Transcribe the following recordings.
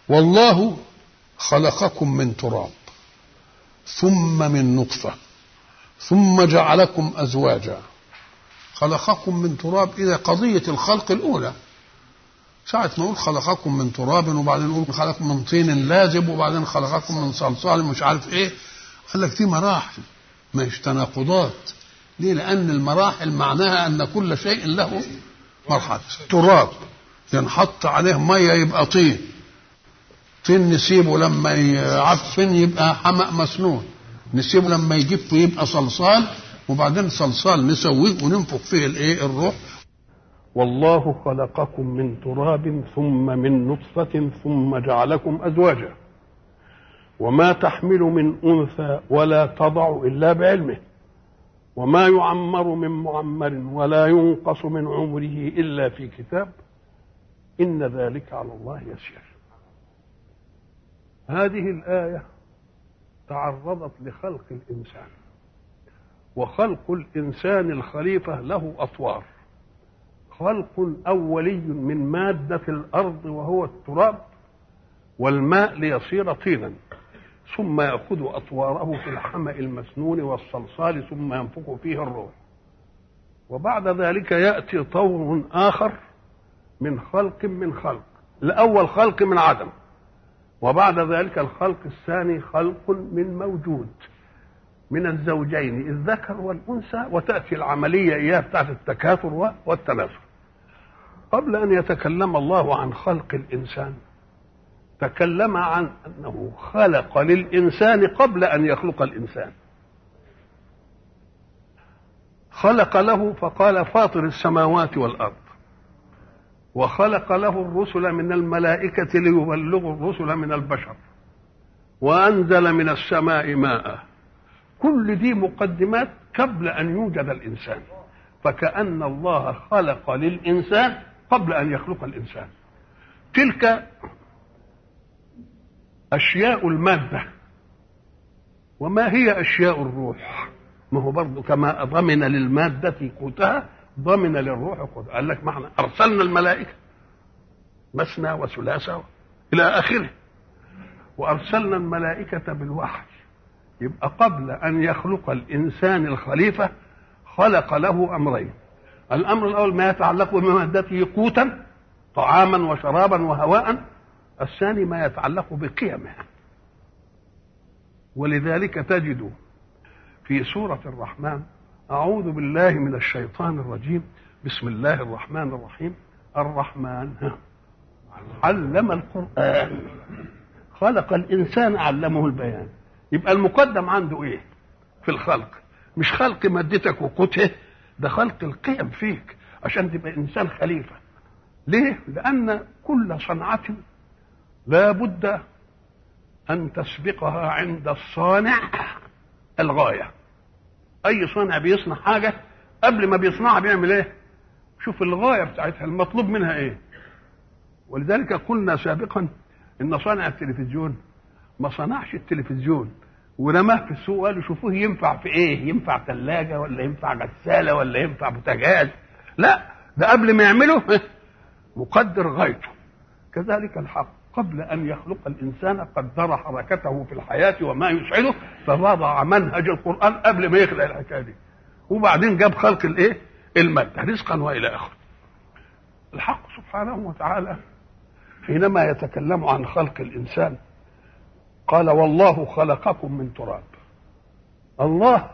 والله خلقكم من تراب ثم من نطفة ثم جعلكم أزواجا خلقكم من تراب إذا قضية الخلق الأولى ساعة ما يقول خلقكم من تراب وبعدين يقول خلقكم من طين لازب وبعدين خلقكم من صلصال مش عارف ايه قال لك دي مراحل مش تناقضات ليه لأن المراحل معناها أن كل شيء له مرحلة تراب ينحط عليه مية يبقى طين طين نسيبه لما يعفن يبقى حمأ مسنون نسيبه لما يجف يبقى صلصال وبعدين صلصال نسويه وننفخ فيه الايه الروح والله خلقكم من تراب ثم من نطفة ثم جعلكم أزواجا وما تحمل من أنثى ولا تضع إلا بعلمه وما يعمر من معمر ولا ينقص من عمره إلا في كتاب إن ذلك على الله يسير هذه الآية تعرضت لخلق الإنسان وخلق الإنسان الخليفة له أطوار خلق أولي من مادة الأرض وهو التراب والماء ليصير طينا ثم يأخذ أطواره في الحمأ المسنون والصلصال ثم ينفخ فيه الروح وبعد ذلك يأتي طور آخر من خلق من خلق الأول خلق من عدم وبعد ذلك الخلق الثاني خلق من موجود من الزوجين الذكر والأنثى وتأتي العملية إياه بتاعت التكاثر والتناسل قبل أن يتكلم الله عن خلق الإنسان تكلم عن أنه خلق للإنسان قبل أن يخلق الإنسان خلق له فقال فاطر السماوات والأرض وخلق له الرسل من الملائكة ليبلغوا الرسل من البشر وأنزل من السماء ماء كل دي مقدمات قبل أن يوجد الإنسان فكأن الله خلق للإنسان قبل أن يخلق الإنسان تلك أشياء المادة وما هي أشياء الروح ما هو برضه كما ضمن للمادة قوتها ضمن للروح قوتها قال لك معنى أرسلنا الملائكة مثنى وثلاثة إلى آخره وأرسلنا الملائكة بالوحي يبقى قبل أن يخلق الإنسان الخليفة خلق له أمرين الأمر الأول ما يتعلق بمادته قوتا طعاما وشرابا وهواء الثاني ما يتعلق بقيمه ولذلك تجد في سورة الرحمن أعوذ بالله من الشيطان الرجيم بسم الله الرحمن الرحيم الرحمن علم القرآن خلق الإنسان علمه البيان يبقى المقدم عنده إيه في الخلق مش خلق مادتك وقوته ده خلق القيم فيك عشان تبقى إنسان خليفة ليه؟ لأن كل صنعة لا بد أن تسبقها عند الصانع الغاية أي صانع بيصنع حاجة قبل ما بيصنعها بيعمل إيه؟ شوف الغاية بتاعتها المطلوب منها إيه؟ ولذلك قلنا سابقا إن صانع التلفزيون ما صنعش التلفزيون ورماه في السوق قالوا شوفوه ينفع في ايه ينفع ثلاجه ولا ينفع غساله ولا ينفع بوتاجاز لا ده قبل ما يعمله مقدر غايته كذلك الحق قبل ان يخلق الانسان قدر حركته في الحياه وما يسعده فوضع منهج القران قبل ما يخلق الحكايه دي وبعدين جاب خلق الايه الماده رزقا والى اخره الحق سبحانه وتعالى حينما يتكلم عن خلق الانسان قال والله خلقكم من تراب الله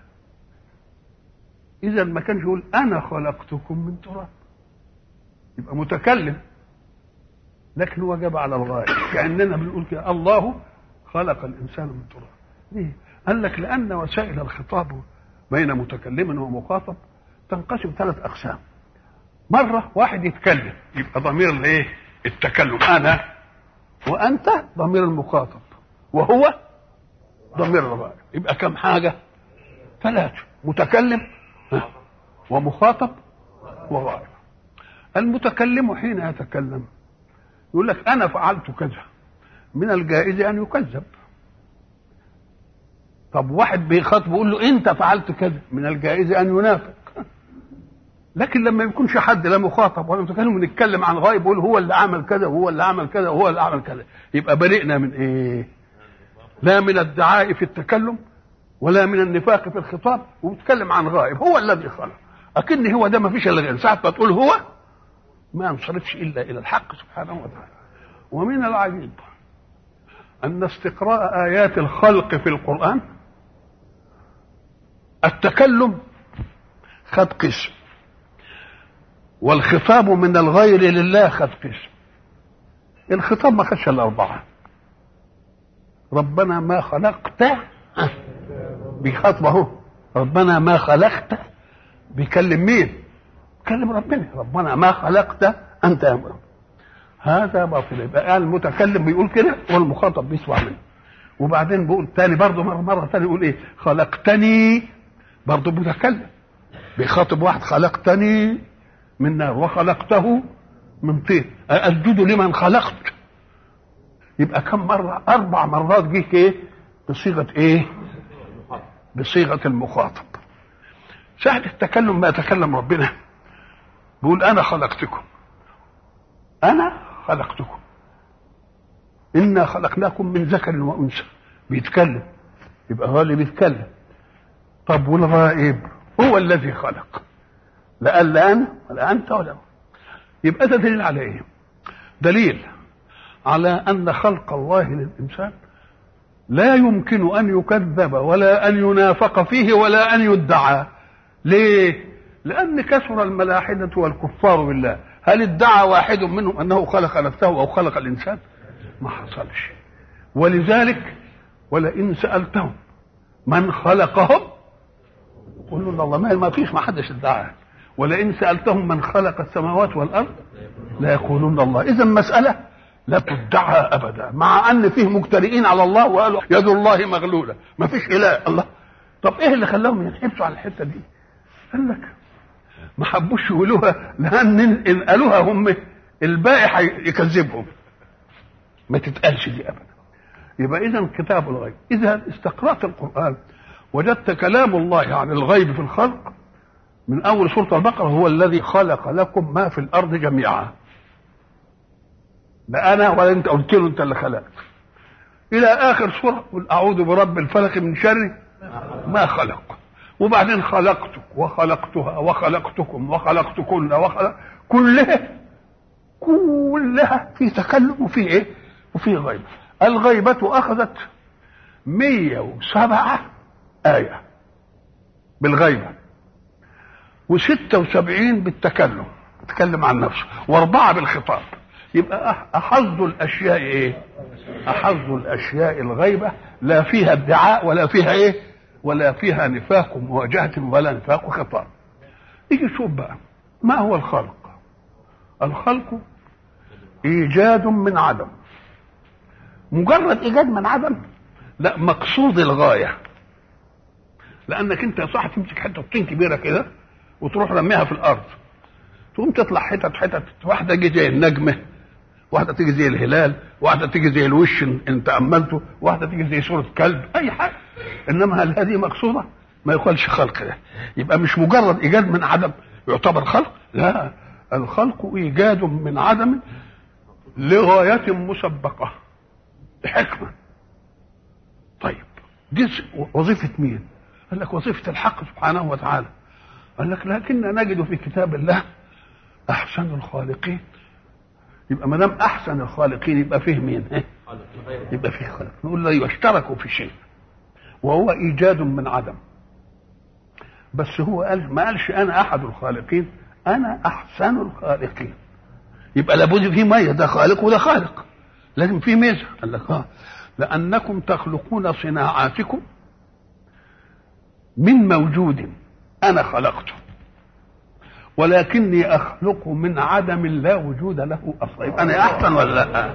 اذا ما كانش يقول انا خلقتكم من تراب يبقى متكلم لكن هو جاب على الغايه كاننا بنقول كده الله خلق الانسان من تراب ليه قال لك لان وسائل الخطاب بين متكلم ومخاطب تنقسم ثلاث اقسام مره واحد يتكلم يبقى ضمير الايه التكلم انا وانت ضمير المخاطب وهو ضمير الغائب يبقى كم حاجة ثلاثة متكلم ومخاطب وغائب المتكلم حين يتكلم يقول لك أنا فعلت كذا من الجائز أن يكذب طب واحد بيخاطب يقول له أنت فعلت كذا من الجائز أن ينافق لكن لما يكونش حد لا مخاطب ولا متكلم ونتكلم عن غايب يقول هو اللي عمل كذا وهو اللي عمل كذا وهو اللي عمل كذا يبقى برئنا من ايه؟ لا من الدعاء في التكلم ولا من النفاق في الخطاب وبيتكلم عن غائب هو الذي خلق اكن هو ده ما فيش الا غير ساعه ما تقول هو ما انصرفش الا الى الحق سبحانه وتعالى ومن العجيب ان استقراء ايات الخلق في القران التكلم خد قسم والخطاب من الغير لله خد قسم الخطاب ما خدش الاربعه ربنا ما خلقت بيخاطب اهو ربنا ما خلقت بيكلم مين؟ بيكلم ربنا ربنا ما خلقت انت يا رب هذا باطل يبقى المتكلم بيقول كده والمخاطب بيسمع منه وبعدين بيقول تاني برضه مرة, مرة تاني يقول ايه خلقتني برضه متكلم بيخاطب واحد خلقتني من نار وخلقته من طين اسجد لمن خلقت يبقى كم مرة أربع مرات جه إيه بصيغة إيه بصيغة المخاطب سهل التكلم ما يتكلم ربنا بيقول أنا خلقتكم أنا خلقتكم إنا خلقناكم من ذكر وأنثى بيتكلم يبقى هو اللي بيتكلم طب والغائب هو الذي خلق لا قال لا أنا ولا أنت ولا يبقى ده دليل على إيه؟ دليل على أن خلق الله للإنسان لا يمكن أن يكذب ولا أن ينافق فيه ولا أن يدعى ليه؟ لأن كثر الملاحدة والكفار بالله هل ادعى واحد منهم أنه خلق نفسه أو خلق الإنسان؟ ما حصلش ولذلك ولئن سألتهم من خلقهم قولوا الله ما ما فيش ما حدش ادعى ولئن سألتهم من خلق السماوات والأرض لا يقولون الله إذا مسألة لا تدعى ابدا مع ان فيه مجترئين على الله وقالوا يد الله مغلوله ما فيش اله الله طب ايه اللي خلاهم ينحبسوا على الحته دي قال لك ما حبوش يقولوها لان ان قالوها هم الباقي يكذبهم ما تتقالش دي ابدا يبقى اذا كتاب الغيب اذا استقرات القران وجدت كلام الله عن الغيب في الخلق من اول سوره البقره هو الذي خلق لكم ما في الارض جميعا لا انا ولا انت قلت له انت اللي خلقت الى اخر سوره قل اعوذ برب الفلق من شر ما خلق وبعدين خلقتك وخلقتها وخلقتكم وخلقتكن وخلق كلها كلها في تكلم وفي ايه وفي غيبة الغيبة أخذت 107 آية بالغيبة و76 بالتكلم تكلم عن نفسه واربعة بالخطاب يبقى أحظ الأشياء إيه؟ أحظ الأشياء الغيبة لا فيها ادعاء ولا فيها إيه؟ ولا فيها نفاق مواجهة ولا نفاق خطاب. يجي شوف بقى ما هو الخلق؟ الخلق إيجاد من عدم. مجرد إيجاد من عدم؟ لا مقصود الغاية. لأنك أنت يا صاحبي تمسك حتة طين كبيرة كده وتروح رميها في الأرض. تقوم تطلع حتت حتت واحدة تيجي زي النجمة واحدة تيجي زي الهلال واحدة تيجي زي الوش ان تأملته واحدة تيجي زي صورة كلب أي حاجة إنما هل هذه مقصودة؟ ما يقالش خلق ده يبقى مش مجرد إيجاد من عدم يعتبر خلق لا الخلق إيجاد من عدم لغاية مسبقة حكمة طيب دي وظيفة مين؟ قال لك وظيفة الحق سبحانه وتعالى قال لك لكن نجد في كتاب الله احسن الخالقين يبقى ما دام احسن الخالقين يبقى فيه مين؟ إيه؟ يبقى فيه خالق نقول له يشتركوا في شيء وهو ايجاد من عدم بس هو قال ما قالش انا احد الخالقين انا احسن الخالقين يبقى لابد في ميزه ده خالق وده خالق لازم في ميزه قال لك اه لانكم تخلقون صناعاتكم من موجود انا خلقته ولكني اخلق من عدم لا وجود له اصلا يبقى انا احسن ولا لا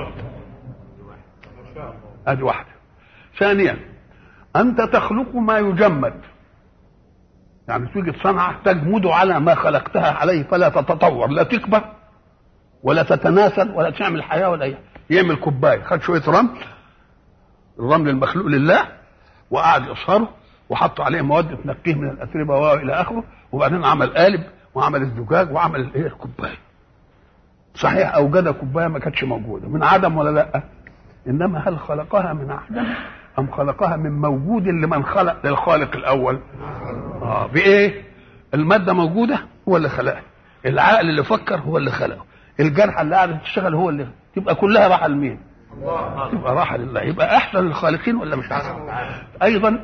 ادي واحده ثانيا انت تخلق ما يجمد يعني توجد صنعه تجمد على ما خلقتها عليه فلا تتطور لا تكبر ولا تتناسل ولا تعمل حياه ولا أي. يعمل كوبايه خد شويه رمل الرمل المخلوق لله وقعد يصهره وحط عليه مواد تنقيه من الاتربه والى اخره وبعدين عمل قالب وعمل الزجاج وعمل الايه الكوبايه صحيح اوجد كوبايه ما كانتش موجوده من عدم ولا لا انما هل خلقها من عدم ام خلقها من موجود لمن خلق للخالق الاول اه بايه الماده موجوده هو اللي خلقها العقل اللي فكر هو اللي خلقه الجرح اللي قاعد تشتغل هو اللي تبقى كلها راحه لمين تبقى راحه لله يبقى احسن الخالقين ولا مش احسن ايضا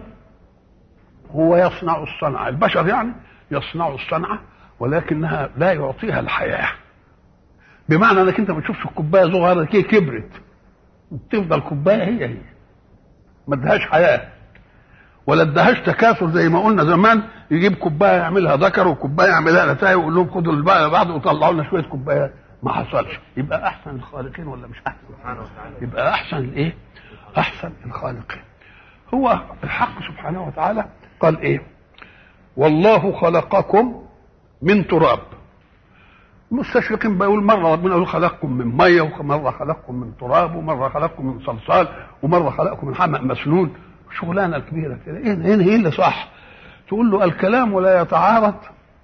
هو يصنع الصنعه البشر يعني يصنع الصنعه ولكنها لا يعطيها الحياه بمعنى انك انت ما تشوفش الكوبايه صغيره كده كبرت تفضل كوبايه هي هي ما ادهاش حياه ولا ادهاش تكاثر زي ما قلنا زمان يجيب كوبايه يعملها ذكر وكوبايه يعملها نتايه ويقول لهم خدوا بعض وطلعوا لنا شويه كوبايات ما حصلش يبقى احسن الخالقين ولا مش احسن يبقى احسن الايه احسن الخالقين هو الحق سبحانه وتعالى قال ايه والله خلقكم من تراب المستشرقين بيقول مره ربنا يقول خلقكم من ميه ومره خلقكم من تراب ومره خلقكم من صلصال ومره خلقكم من حمأ مسنون شغلانه كبيره كده ايه هنا ايه اللي صح تقول له الكلام لا يتعارض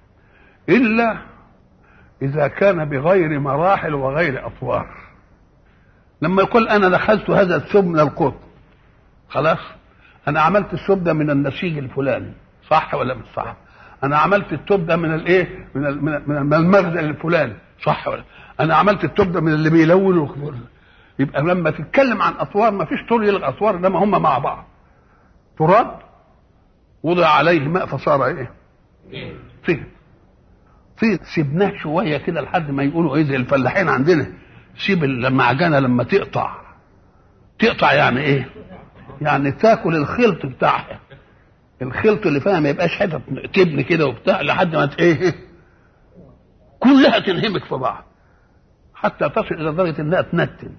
الا اذا كان بغير مراحل وغير اطوار لما يقول انا دخلت هذا الثوب من القطن خلاص انا عملت الثوب ده من النسيج الفلاني صح ولا مش صح انا عملت التوب ده من الايه من ال- من ال- من المخزن الفلاني صح ولا انا عملت التوب ده من اللي بيلون وخ- يبقى لما تتكلم عن اطوار ما فيش طول يلغي اطوار انما هم مع بعض تراب وضع عليه ماء فصار ايه طين طين سيبناه شويه كده لحد ما يقولوا ايه زي الفلاحين عندنا سيب المعجنه لما تقطع تقطع يعني ايه يعني تاكل الخلط بتاعها الخلط اللي فيها ما يبقاش حتت تبن كده وبتاع لحد ما ت- ايه كلها تنهمك في بعض حتى تصل الى درجه انها تنتن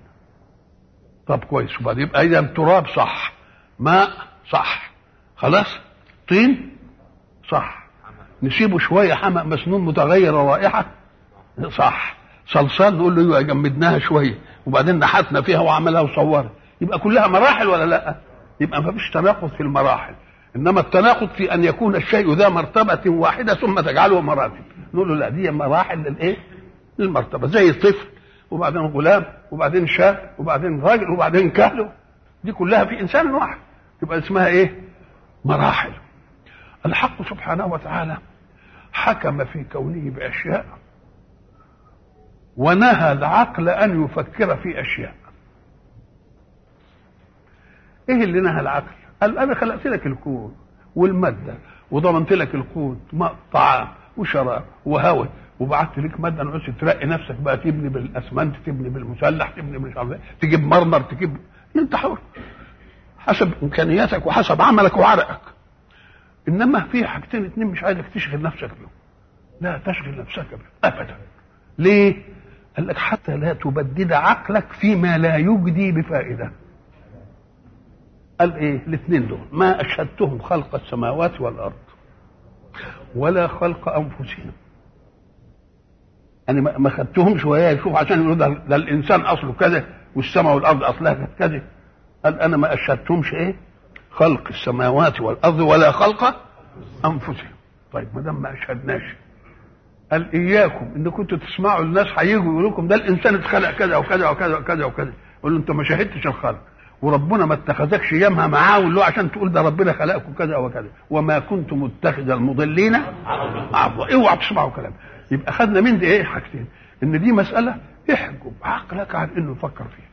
طب كويس وبعدين يبقى اذا تراب صح ماء صح خلاص طين صح نسيبه شويه حمأ مسنون متغير الرائحه صح صلصال نقول له ايوه جمدناها شويه وبعدين نحتنا فيها وعملها وصورها يبقى كلها مراحل ولا لا يبقى ما فيش تناقض في المراحل انما التناقض في ان يكون الشيء ذا مرتبه واحده ثم تجعله مراتب نقول له لا دي مراحل للايه للمرتبه زي الطفل وبعدين غلام وبعدين شاب وبعدين راجل وبعدين كهل دي كلها في انسان واحد تبقى اسمها ايه مراحل الحق سبحانه وتعالى حكم في كونه باشياء ونهى العقل ان يفكر في اشياء ايه اللي نهى العقل قال انا خلقت لك الكون والماده وضمنت لك القوت ماء طعام وشراب وهواء وبعت لك ماده نقص ترقي نفسك بقى تبني بالاسمنت تبني بالمسلح تبني مش عارف إيه، تجيب مرمر تجيب انت حر حسب امكانياتك وحسب عملك وعرقك انما في حاجتين اتنين مش عايزك تشغل نفسك بيهم لا تشغل نفسك بهم ابدا ليه قال لك حتى لا تبدد عقلك فيما لا يجدي بفائده قال ايه الاثنين دول ما اشهدتهم خلق السماوات والارض ولا خلق انفسهم انا ما- ما خدتهم شويه يشوف عشان يقولوا ده, ده الانسان اصله كذا والسماء والارض اصلها كانت كذا قال انا ما اشهدتهمش ايه خلق السماوات والارض ولا خلق انفسهم طيب ما دام ما اشهدناش قال اياكم ان كنتوا تسمعوا الناس هيجوا يقولوا لكم ده الانسان اتخلق كذا وكذا وكذا وكذا وكذا يقول له انت ما شاهدتش الخلق وربنا ما اتخذكش يمها معاه واللي هو عشان تقول ده ربنا خلقكم كذا وكذا وما كنت متخذ المضلين عضوا اوعى تسمعوا كلام يبقى خدنا من دي ايه حاجتين ان دي مساله احجب عقلك عن انه يفكر فيها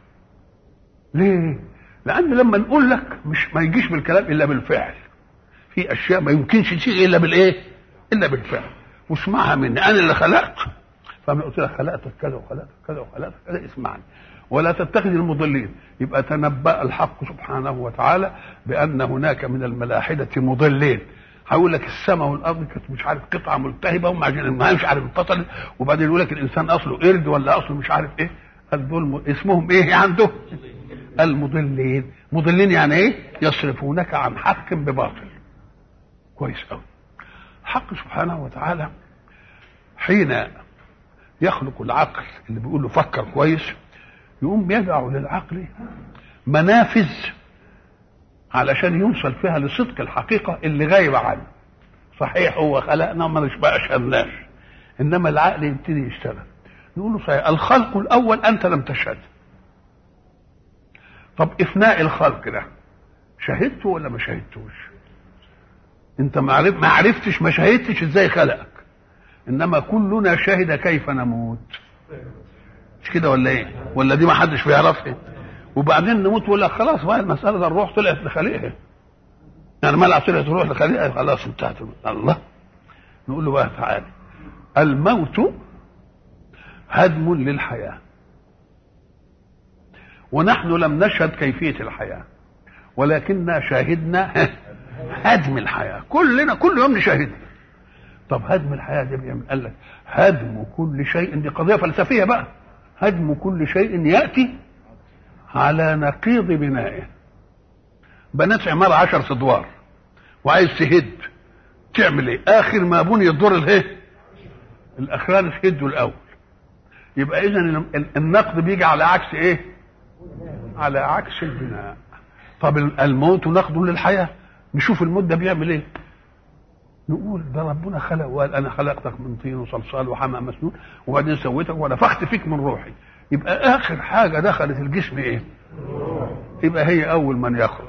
ليه لان لما نقول لك مش ما يجيش بالكلام الا بالفعل في اشياء ما يمكنش تيجي الا بالايه الا بالفعل واسمعها مني انا اللي خلقت فما قلت لك خلقتك كذا وخلقتك كذا وخلقتك كذا اسمعني ولا تتخذ المضلين يبقى تنبأ الحق سبحانه وتعالى بأن هناك من الملاحدة مضلين هيقول لك السماء والارض كانت مش عارف قطعه ملتهبه وما ما مش عارف انفصل وبعدين يقول لك الانسان اصله قرد ولا اصله مش عارف ايه قال دول م- اسمهم ايه عنده؟ المضلين مضلين يعني ايه؟ يصرفونك عن حق بباطل كويس قوي الحق سبحانه وتعالى حين يخلق العقل اللي بيقول له فكر كويس يقوم يجعل للعقل منافذ علشان يوصل فيها لصدق الحقيقه اللي غايبه عنه صحيح هو خلقنا ما مش بقى اشهدناش انما العقل يبتدي يشتغل نقول له صحيح الخلق الاول انت لم تشهد طب افناء الخلق ده شهدته ولا ما شهدتوش انت ما عرف ما عرفتش ما شهدتش ازاي خلقك انما كلنا شهد كيف نموت مش كده ولا ايه ولا دي ما حدش بيعرفها وبعدين نموت ويقول لك خلاص بقى المساله ده الروح طلعت لخليقها يعني ما طلعت الروح لخليقها خلاص انتهت الله نقول له بقى تعالى الموت هدم للحياه ونحن لم نشهد كيفيه الحياه ولكننا شاهدنا هدم الحياه كلنا كل يوم نشاهد طب هدم الحياه ده بيعمل قال لك هدم كل شيء دي قضيه فلسفيه بقى هدم كل شيء ياتي على نقيض بنائه بنات عمارة عشر ادوار وعايز تهد تعمل ايه اخر ما بني الدور الايه الاخراني تهده الاول يبقى اذا النقد بيجي على عكس ايه على عكس البناء طب الموت نقد للحياه نشوف الموت ده بيعمل ايه نقول ده ربنا خلق وقال انا خلقتك من طين وصلصال وحمى مسنون وبعدين سويتك ونفخت فيك من روحي يبقى اخر حاجه دخلت الجسم ايه يبقى هي اول من يخرج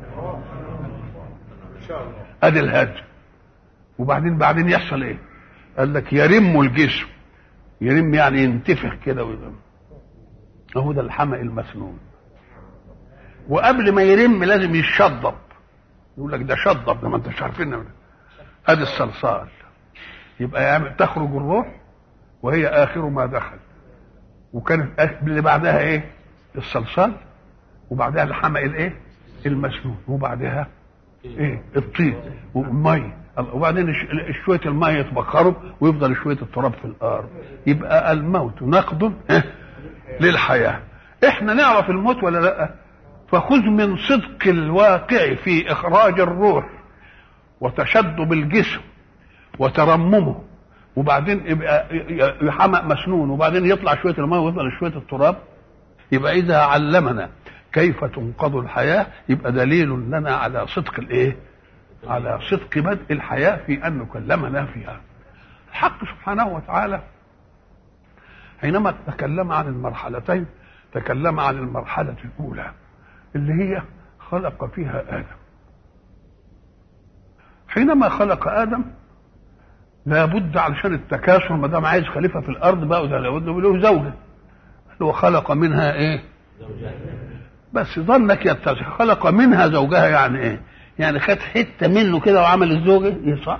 ادي الهدم وبعدين بعدين يحصل ايه قال لك يرم الجسم يرم يعني ينتفخ كده ويبقى اهو ده الحمى المسنون وقبل ما يرم لازم يشضب يقول لك ده شضب ده ما انتش عارفين ادي الصلصال يبقى يعني تخرج الروح وهي اخر ما دخل وكانت اللي بعدها ايه الصلصال وبعدها الحمى الايه المسنون وبعدها ايه الطين والمي وبعدين شويه الماء يتبخروا ويفضل شويه التراب في الارض يبقى الموت نقد للحياه احنا نعرف الموت ولا لا فخذ من صدق الواقع في اخراج الروح وتشدد الجسم وترممه وبعدين يبقى يحمق مسنون وبعدين يطلع شويه الماء ويفضل شويه التراب يبقى اذا علمنا كيف تنقض الحياه يبقى دليل لنا على صدق الايه؟ على صدق بدء الحياه في ان نكلمنا فيها. الحق سبحانه وتعالى حينما تكلم عن المرحلتين تكلم عن المرحله الاولى اللي هي خلق فيها ادم. حينما خلق ادم لابد علشان التكاثر ما دام عايز خليفه في الارض بقى ده لابد له زوجه هو خلق منها ايه؟ بس ظنك يتسع خلق منها زوجها يعني ايه؟ يعني خد حته منه كده وعمل الزوجه ايه صح؟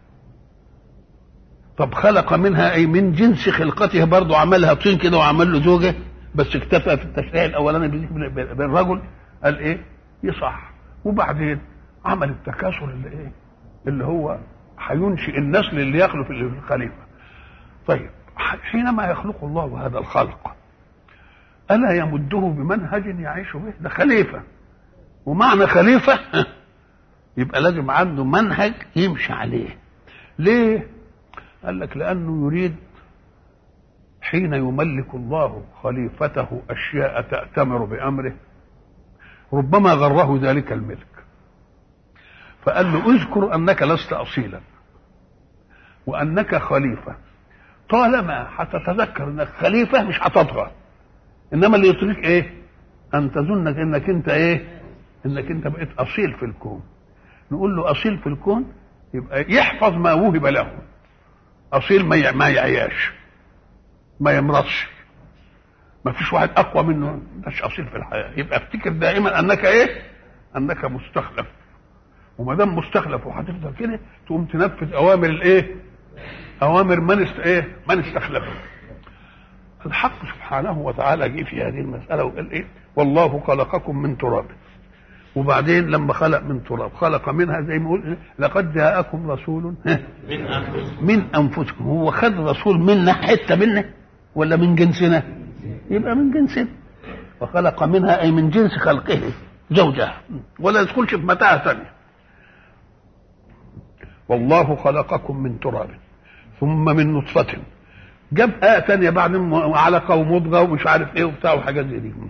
طب خلق منها اي من جنس خلقته برضه عملها طين كده وعمل له زوجه بس اكتفى في التشريع الاولاني بالرجل قال ايه؟ يصح وبعدين عمل التكاثر اللي ايه؟ اللي هو هينشئ النسل اللي يخلف الخليفه. طيب حينما يخلق الله هذا الخلق ألا يمده بمنهج يعيش به ده خليفة ومعنى خليفة يبقى لازم عنده منهج يمشي عليه ليه قال لك لأنه يريد حين يملك الله خليفته أشياء تأتمر بأمره ربما غره ذلك الملك فقال له اذكر أنك لست أصيلا وأنك خليفة طالما هتتذكر أنك خليفة مش هتطغى انما اللي يطريك ايه ان تظن انك انت ايه انك انت بقيت اصيل في الكون نقول له اصيل في الكون يبقى يحفظ ما وهب له اصيل ما ما يعياش ما يمرضش ما فيش واحد اقوى منه مش اصيل في الحياه يبقى افتكر دائما انك ايه انك مستخلف وما دام مستخلف وهتفضل كده تقوم تنفذ اوامر الايه اوامر من است ايه من استخلفه الحق سبحانه وتعالى جه في هذه المسألة وقال إيه والله خلقكم من تراب وبعدين لما خلق من تراب خلق منها زي ما يقول لقد جاءكم رسول من أنفسكم من أنفسكم هو خد رسول منا حتة منا ولا من جنسنا يبقى من جنسنا وخلق منها أي من جنس خلقه زوجها ولا يدخلش في متاهة ثانية والله خلقكم من تراب ثم من نطفة جاب آية تانية بعد علقة ومضغة ومش عارف ايه وبتاع وحاجات زي دي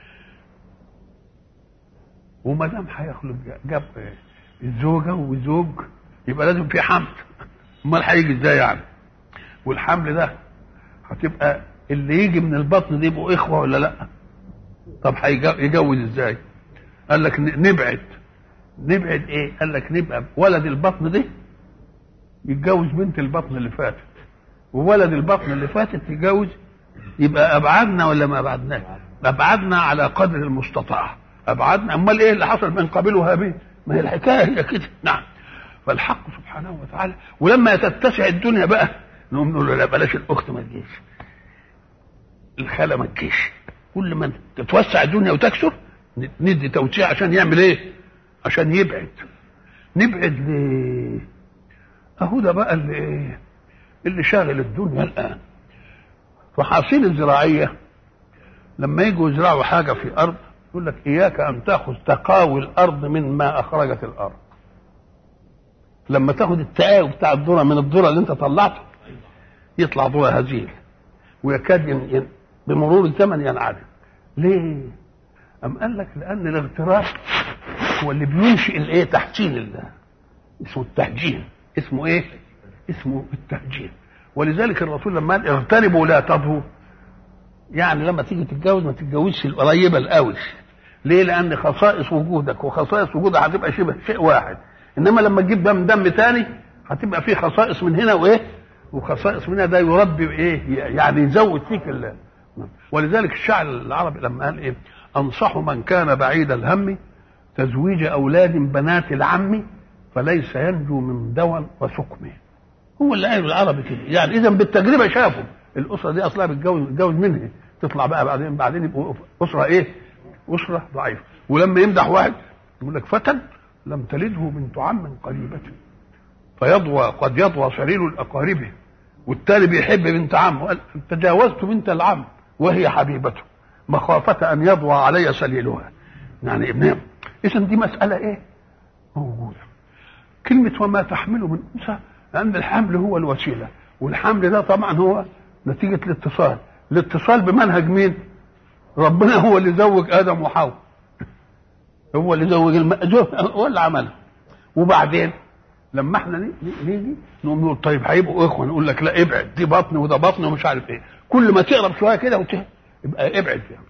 وما دام هيخلق جاب الزوجة وزوج يبقى لازم في حمل امال هيجي ازاي يعني والحمل ده هتبقى اللي يجي من البطن دي يبقوا اخوه ولا لا طب هيجوز ازاي قال لك نبعد نبعد ايه قال لك نبقى ولد البطن دي يتجوز بنت البطن اللي فاتت وولد البطن اللي فاتت يتجوز يبقى ابعدنا ولا ما ابعدناش ابعدنا على قدر المستطاع ابعدنا امال ايه اللي حصل بين قابيل وهابيل ما هي الحكايه هي كده نعم فالحق سبحانه وتعالى ولما تتسع الدنيا بقى نقوم نقول له لا بلاش الاخت ما تجيش الخاله ما تجيش كل ما تتوسع الدنيا وتكثر ندي توسيع عشان يعمل ايه عشان يبعد نبعد ليه اهو ده بقى اللي ايه اللي شاغل الدنيا الان فحاصيل الزراعيه لما يجوا يزرعوا حاجه في ارض يقول لك اياك ان تاخذ تقاوي الارض مما اخرجت الارض لما تاخذ التقاوي بتاع الذره من الذره اللي انت طلعته يطلع ذره هزيل ويكاد ين... ين... بمرور الزمن ينعدم ليه أم قال لك لأن الاغتراب هو اللي بينشئ الايه تحسين الله اسمه التهجين اسمه ايه اسمه التهجين ولذلك الرسول لما قال اغتربوا لا تضهوا يعني لما تيجي تتجوز ما تتجوزش القريبه القوي ليه لان خصائص وجودك وخصائص وجودها هتبقى شبه شيء واحد انما لما تجيب دم دم تاني هتبقى فيه خصائص من هنا وايه وخصائص من هنا ده يربي ايه يعني يزود فيك الله ولذلك الشاعر العربي لما قال ايه انصح من كان بعيد الهم تزويج اولاد بنات العم فليس ينجو من دول وسقم هو اللي قال العربي كده يعني اذا بالتجربه شافوا الاسره دي اصلها بتتجوز بتتجوز منها تطلع بقى بعدين بعدين يبقوا اسره ايه؟ اسره ضعيفه ولما يمدح واحد يقول لك فتى لم تلده بنت عم قريبة فيضوى قد يضوى سرير الاقارب والتالي بيحب بنت عم قال تجاوزت بنت العم وهي حبيبته مخافة أن يضوى علي سليلها يعني ابنها إذا دي مسألة إيه؟ موجودة كلمة وما تحمله من أنثى لأن الحمل هو الوسيلة والحمل ده طبعا هو نتيجة الاتصال الاتصال بمنهج مين؟ ربنا هو اللي زوج آدم وحواء هو اللي زوج المأجور هو اللي عملها وبعدين لما احنا نيجي نقوم نقول طيب هيبقوا اخوه نقول لك لا ابعد دي بطن وده بطن ومش عارف ايه كل ما تقرب شويه كده وتهب يبقى ابعد يعني.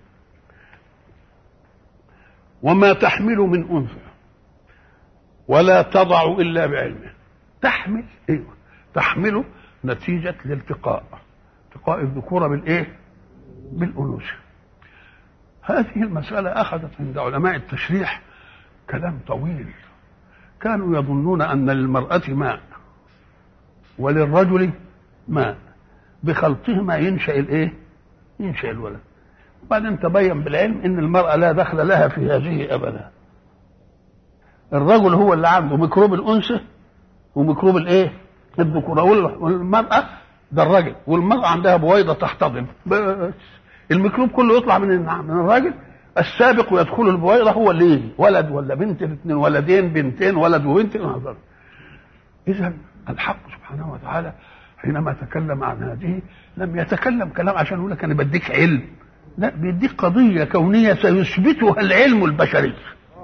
وما تحمل من انثى ولا تضع الا بعلمه تحمل ايوه تحمله نتيجه الالتقاء التقاء الذكوره بالايه بالانوثه هذه المساله اخذت عند علماء التشريح كلام طويل كانوا يظنون ان للمراه ماء وللرجل ماء بخلطهما ينشا الايه ينشا الولد وبعدين تبين بالعلم ان المراه لا دخل لها في هذه ابدا الرجل هو اللي عنده ميكروب الانثى وميكروب الايه الذكوره والمراه ده الرجل والمراه عندها بويضه تحتضن بس الميكروب كله يطلع من من الراجل السابق ويدخل البويضه هو اللي يجي ولد ولا بنت الاثنين ولدين بنتين ولد وبنت اذا الحق سبحانه وتعالى حينما تكلم عن هذه لم يتكلم كلام عشان يقول لك انا بديك علم لا بيديك قضيه كونيه سيثبتها العلم البشري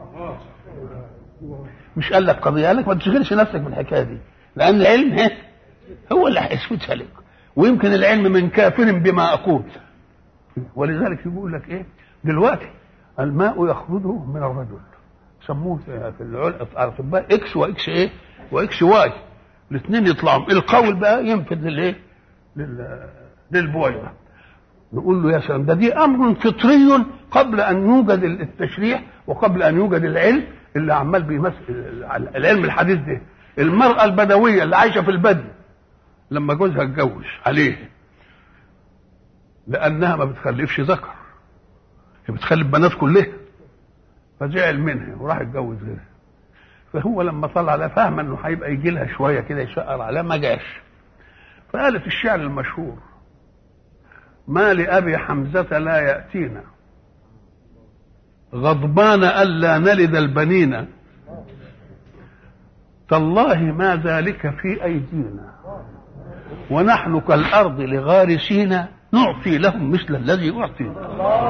مش قال لك قضيه قال لك ما تشغلش نفسك بالحكايه دي لان العلم هو اللي هيثبتها لك ويمكن العلم من كافر بما اقول ولذلك يقول لك ايه دلوقتي الماء يخرج من الرجل سموه في الاطباء اكس واكس ايه واكس واي الاثنين يطلعوا القول بقى ينفذ للايه للبويضه نقول له يا سلام ده دي امر فطري قبل ان يوجد التشريح وقبل ان يوجد العلم اللي عمال بيمثل العلم الحديث ده المراه البدويه اللي عايشه في البدو لما جوزها اتجوز عليه لانها ما بتخلفش ذكر هي بتخلف بنات كلها فزعل منها وراح اتجوز غيرها فهو لما طلع عليها فاهم انه هيبقى يجي لها شويه كده يشقر عليها ما جاش فقالت الشعر المشهور ما لأبي حمزة لا يأتينا غضبان ألا نلد البنين تالله ما ذلك في أيدينا ونحن كالأرض لغارسين نعطي لهم مثل الذي أعطينا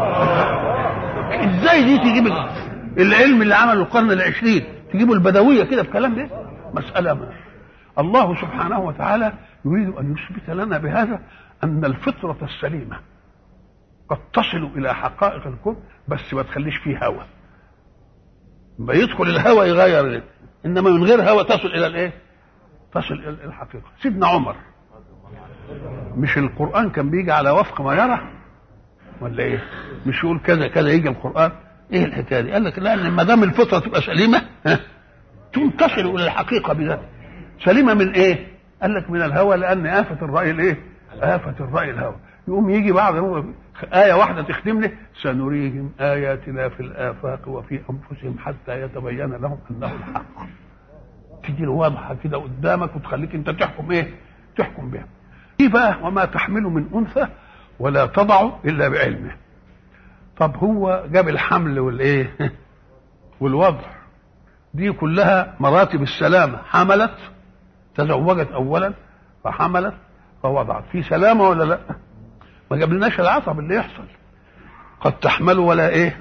ازاي دي تجيب العلم اللي عمله القرن العشرين تجيبوا البدوية كده بكلام ده مسألة ما الله سبحانه وتعالى يريد ان يثبت لنا بهذا ان الفطره السليمه قد تصل الى حقائق الكون بس ما تخليش فيه هوى ما يدخل الهوى يغير انما من غير هوى تصل الى الايه تصل الى الحقيقه سيدنا عمر مش القران كان بيجي على وفق ما يرى ولا ايه مش يقول كذا كذا يجي القران ايه الحكايه دي قال لك لان ما دام الفطره تبقى سليمه ها تقوم تصل الى الحقيقه بذاتها سليمه من ايه قال لك من الهوى لان افه الراي الايه افه الراي الهوى يقوم يجي بعد آية واحدة تختم لي سنريهم آياتنا في الآفاق وفي أنفسهم حتى يتبين لهم أنه الحق تيجي واضحة كده قدامك وتخليك أنت تحكم إيه؟ تحكم بها. إيه بقى وما تحمل من أنثى ولا تضع إلا بعلمه. طب هو جاب الحمل والإيه؟ والوضع دي كلها مراتب السلامة حملت تزوجت أولا فحملت فوضعت في سلامة ولا لأ؟ ما جابلناش العصب اللي يحصل قد تحمل ولا ايه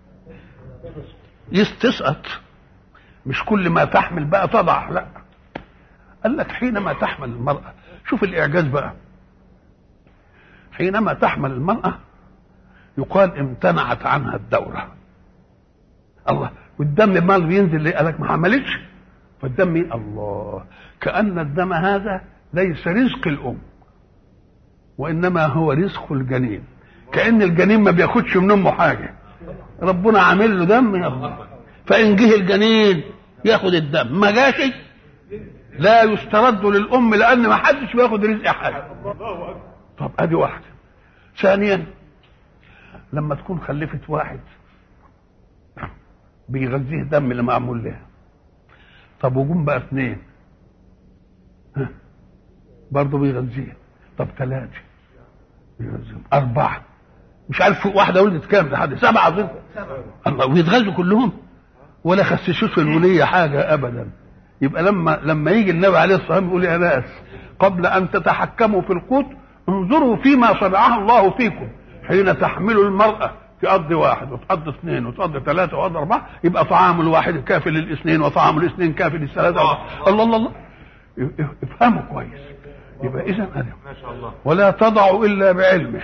تسقط مش كل ما تحمل بقى تضع لا قال لك حينما تحمل المرأة شوف الإعجاز بقى حينما تحمل المرأة يقال امتنعت عنها الدورة الله والدم مال بينزل ليه؟ قال لك ما حملتش فالدم الله كأن الدم هذا ليس رزق الأم وانما هو رزق الجنين كان الجنين ما بياخدش من امه حاجه ربنا عامل له دم ياخد فان جه الجنين ياخد الدم ما جاش لا يسترد للام لان ما حدش بياخد رزق حاجه طب ادي واحده ثانيا لما تكون خلفت واحد بيغذيه دم اللي معمول لها طب وجم بقى اثنين برضه بيغذيه طب ثلاثه أربعة مش عارف واحدة ولدت كام لحد سبعة أظن الله ويتغذوا كلهم ولا خسسوش في الولية حاجة أبدا يبقى لما لما يجي النبي عليه الصلاة والسلام يقول يا ناس قبل أن تتحكموا في القوت انظروا فيما صنعه الله فيكم حين تحمل المرأة تقضي واحد وتقضي اثنين وتقضي ثلاثة وتقضي أربعة يبقى طعام الواحد كافي للاثنين وطعام الاثنين كافي للثلاثة الله الله الله افهموا كويس يبقى اذا ما شاء الله ولا تضع الا بعلمه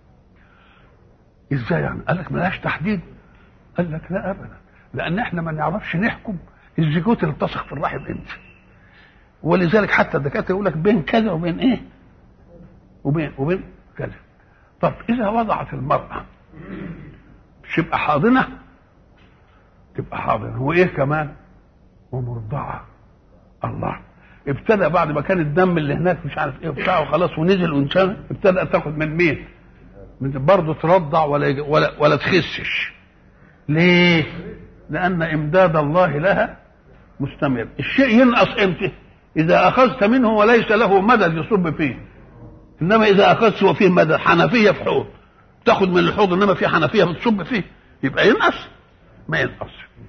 ازاي يعني قال لك ملهاش تحديد قال لك لا ابدا لان احنا ما نعرفش نحكم الزيجوت اللي بتصق في الرحم امتى ولذلك حتى الدكاتره يقول لك بين كذا وبين ايه وبين وبين كذا طب اذا وضعت المراه مش يبقى حاضنه تبقى حاضنه وايه كمان ومرضعه الله ابتدى بعد ما كان الدم اللي هناك مش عارف ايه بتاعه خلاص ونزل وانشان ابتدى تاخد من مين؟ من برضه ترضع ولا ولا ولا تخسش. ليه؟ لأن إمداد الله لها مستمر. الشيء ينقص امتى؟ إذا أخذت منه وليس له مدد يصب فيه. إنما إذا أخذت وفيه مدد حنفية في حوض تاخد من الحوض إنما في حنفية بتصب فيه يبقى ينقص ما ينقص.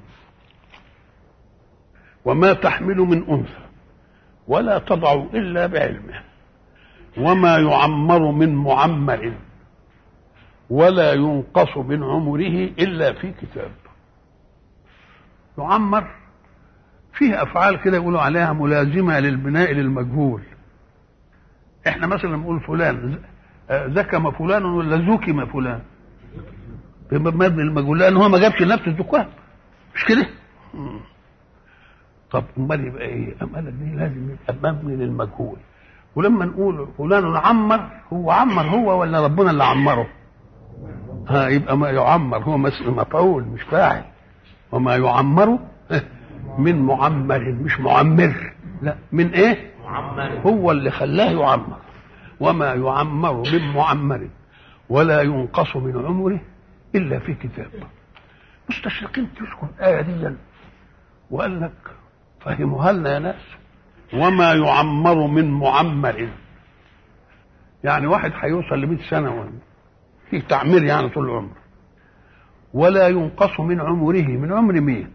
وما تحمل من أنثى ولا تضع الا بعلمه وما يعمر من معمر ولا ينقص من عمره الا في كتاب يعمر فيه افعال كده يقولوا عليها ملازمه للبناء للمجهول احنا مثلا نقول فلان ذكم فلان ولا زكم فلان مبني المجهول لان هو ما جابش لنفسه الذكام مش كده طب امال يبقى ايه؟ أم قال دي لازم يبقى مبني للمجهول ولما نقول فلان عمر هو عمر هو ولا ربنا اللي عمره؟ ها يبقى ما يعمر هو مفعول مش فاعل وما يعمر من معمر مش معمر لا من ايه؟ معمر هو اللي خلاه يعمر وما يعمر من معمر ولا ينقص من عمره الا في كتاب مستشرقين تذكر الايه دي وقال لك فهموها لنا يا ناس وما يعمر من معمر يعني واحد هيوصل ل 100 سنه في تعمير يعني طول العمر ولا ينقص من عمره من عمر مين؟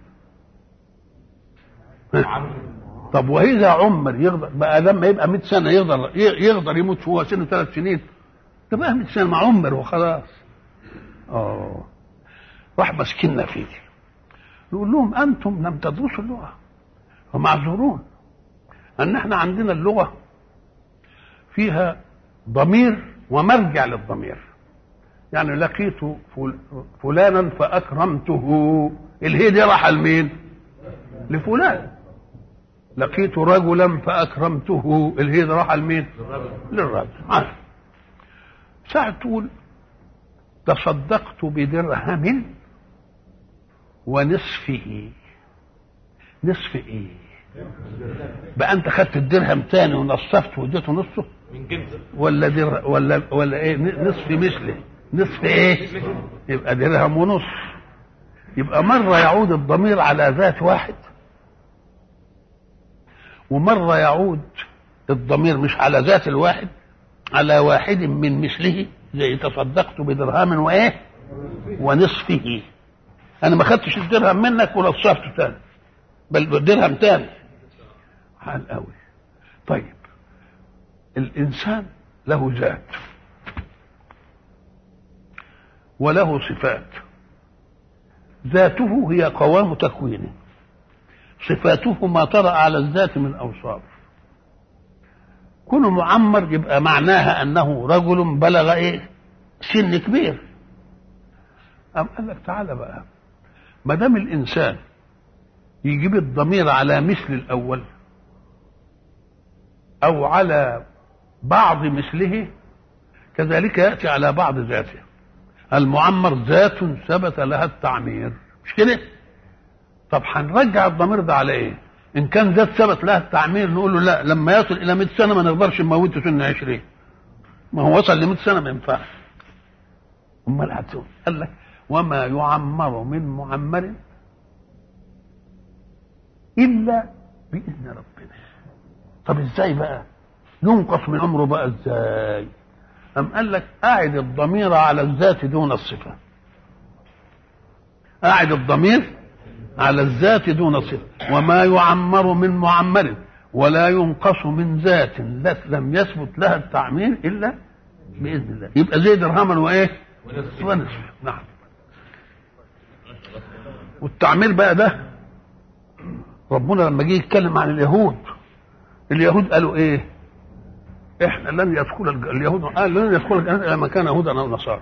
طب واذا عمر يقدر بقى لما يبقى 100 سنه يقدر يقدر يموت وهو سنه ثلاث سنين ده بقى 100 سنه مع عمر وخلاص اه راح ماسكنا فيه نقول لهم انتم لم تدرسوا اللغه ومعذورون ان احنا عندنا اللغه فيها ضمير ومرجع للضمير يعني لقيت فلانا فاكرمته الهي دي راح لمين لفلان لقيت رجلا فاكرمته الهي دي راح لمين للرجل عارف ساعة تقول تصدقت بدرهم ونصفه نصف ايه بقى انت خدت الدرهم تاني ونصفته واديته نصه من جنس ولا در ولا ولا ايه نصف مثله نصف ايه يبقى درهم ونصف يبقى مرة يعود الضمير على ذات واحد ومرة يعود الضمير مش على ذات الواحد على واحد من مثله زي تصدقت بدرهم وايه ونصفه انا ما خدتش الدرهم منك ونصفته تاني بل درهم تاني حال قوي طيب الانسان له ذات وله صفات ذاته هي قوام تكوينه صفاته ما طرأ على الذات من اوصاف كونه معمر يبقى معناها انه رجل بلغ ايه سن كبير أم قال لك تعالى بقى ما دام الانسان يجيب الضمير على مثل الاول او على بعض مثله كذلك ياتي على بعض ذاته المعمر ذات ثبت لها التعمير مش كده طب هنرجع الضمير ده على ايه ان كان ذات ثبت لها التعمير نقول له لا لما يصل الى 100 سنه ما نقدرش نموته سن 20 ما هو وصل ل 100 سنه ما ينفعش امال هتقول قال لك وما يعمر من معمر الا باذن ربنا طب ازاي بقى ينقص من عمره بقى ازاي أم قال لك أعد الضمير على الذات دون الصفة أعد الضمير على الذات دون الصفة وما يعمر من معمر ولا ينقص من ذات لم يثبت لها التعمير إلا بإذن الله يبقى زي درهما وإيه ونصف نعم والتعمير بقى ده ربنا لما جه يتكلم عن اليهود اليهود قالوا ايه احنا لن يدخل اليهود قال لن يدخل الجنه الا من كان يهودا او نصارى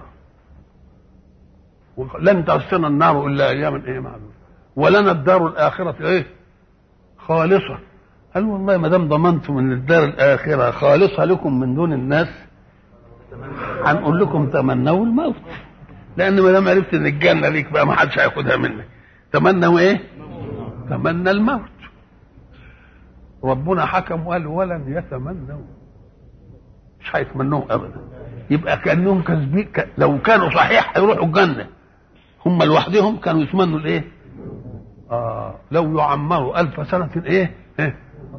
لن تمسنا النار الا اياما ايه معلوم ولنا الدار الاخره ايه خالصه قال والله ما دام ضمنتم ان الدار الاخره خالصه لكم من دون الناس هنقول لكم تمنوا الموت لان ما دام عرفت ان الجنه ليك بقى ما حدش هياخدها منك تمنوا ايه تمنى الموت ربنا حكم وقال ولن يتمنوا مش هيتمنوه ابدا يبقى كانهم كذبين لو كانوا صحيح هيروحوا الجنه هم لوحدهم كانوا يتمنوا الايه؟ اه لو يعمروا ألف سنة ايه؟ إيه؟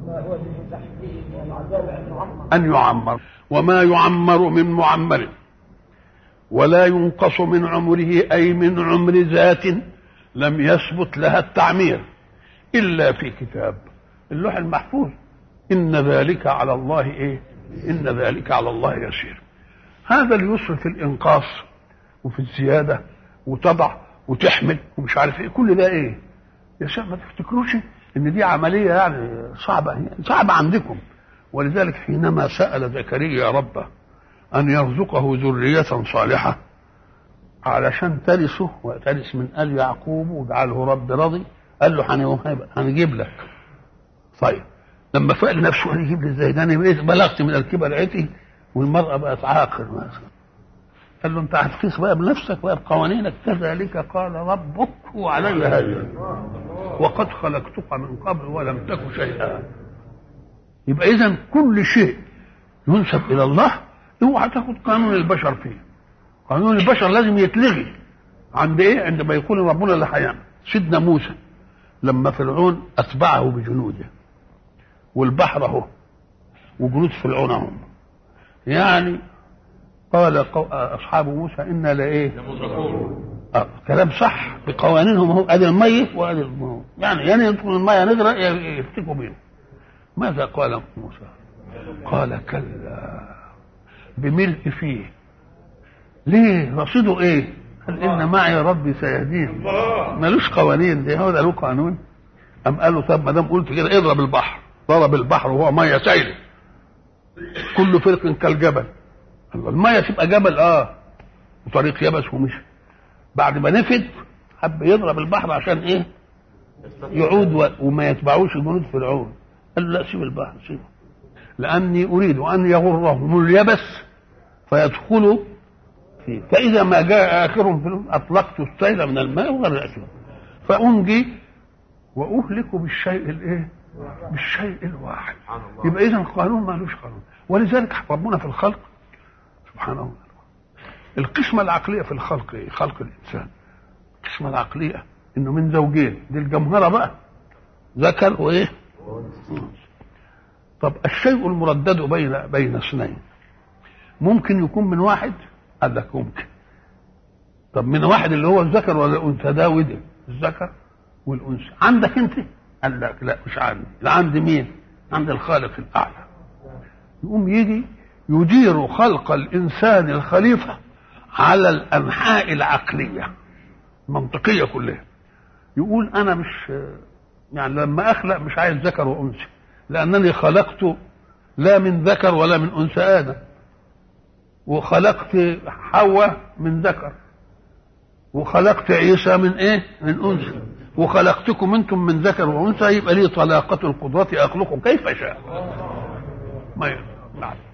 أن يعمر وما يعمر من معمر ولا ينقص من عمره أي من عمر ذات لم يثبت لها التعمير إلا في كتاب اللوح المحفوظ إن ذلك على الله إيه؟ إن ذلك على الله يسير هذا اليسر في الإنقاص وفي الزيادة وتضع وتحمل ومش عارف إيه كل ده إيه يا شيخ ما تفتكروش إن دي عملية يعني صعبة صعبة عندكم ولذلك حينما سأل زكريا ربه أن يرزقه ذرية صالحة علشان ترثه وترث من آل يعقوب واجعله رب راضي قال له هنجيب لك طيب لما فقل نفسه قال يجيب لي ازاي ده انا بلغت من الكبر عتي والمراه بقت عاقر مثلا قال له انت هتقيس بقى بنفسك بقى بقوانينك كذلك قال ربك وعلي هذا وقد خلقتك من قبل ولم تك شيئا يبقى اذا كل شيء ينسب الى الله اوعى تاخد قانون البشر فيه قانون البشر لازم يتلغي عند ايه عندما يكون ربنا اللي هيعمل سيدنا موسى لما فرعون اتبعه بجنوده والبحر اهو وجنود فرعون هم يعني قال اصحاب موسى انا لايه آه كلام صح بقوانينهم هو ادي الميه وادي الماء يعني يعني يدخل الميه نغرق يفتكوا بينه ماذا قال موسى قال كلا بملء فيه ليه رصيده ايه قال ان معي ربي سيهدين ملوش قوانين دي هو ده له قانون ام قالوا طب ما دام قلت كده اضرب البحر ضرب البحر وهو ميه سايله كل فرق كالجبل الله الميه تبقى جبل اه وطريق يبس ومشي بعد ما نفد حب يضرب البحر عشان ايه يعود و... وما يتبعوش جنود فرعون قال لا سيب البحر سيبه لاني اريد ان يغرهم اليبس فيدخلوا فيه فاذا ما جاء اخرهم في اطلقت السيل من الماء وغرقتهم فانجي واهلك بالشيء الايه بالشيء الواحد يبقى اذا القانون مالوش قانون ولذلك ربنا في الخلق سبحانه وتعالى القسمة العقلية في الخلق ايه؟ خلق الإنسان القسمة العقلية إنه من زوجين دي الجمهرة بقى ذكر وإيه؟ طب الشيء المردد بين بين اثنين ممكن يكون من واحد قال لك ممكن طب من واحد اللي هو الذكر ولا الأنثى ده وده الذكر والأنثى عندك أنت؟ قال لك لا مش عندي لا عند مين؟ عند الخالق الأعلى يقوم يجي يدير خلق الإنسان الخليفة على الأنحاء العقلية المنطقية كلها يقول أنا مش يعني لما أخلق مش عايز ذكر وأنثى لأنني خلقت لا من ذكر ولا من أنثى آدم وخلقت حواء من ذكر وخلقت عيسى من ايه؟ من انثى وخلقتكم انتم من ذكر وانثى يبقى لي طلاقة القدرة اخلق كيف شاء. ما نعم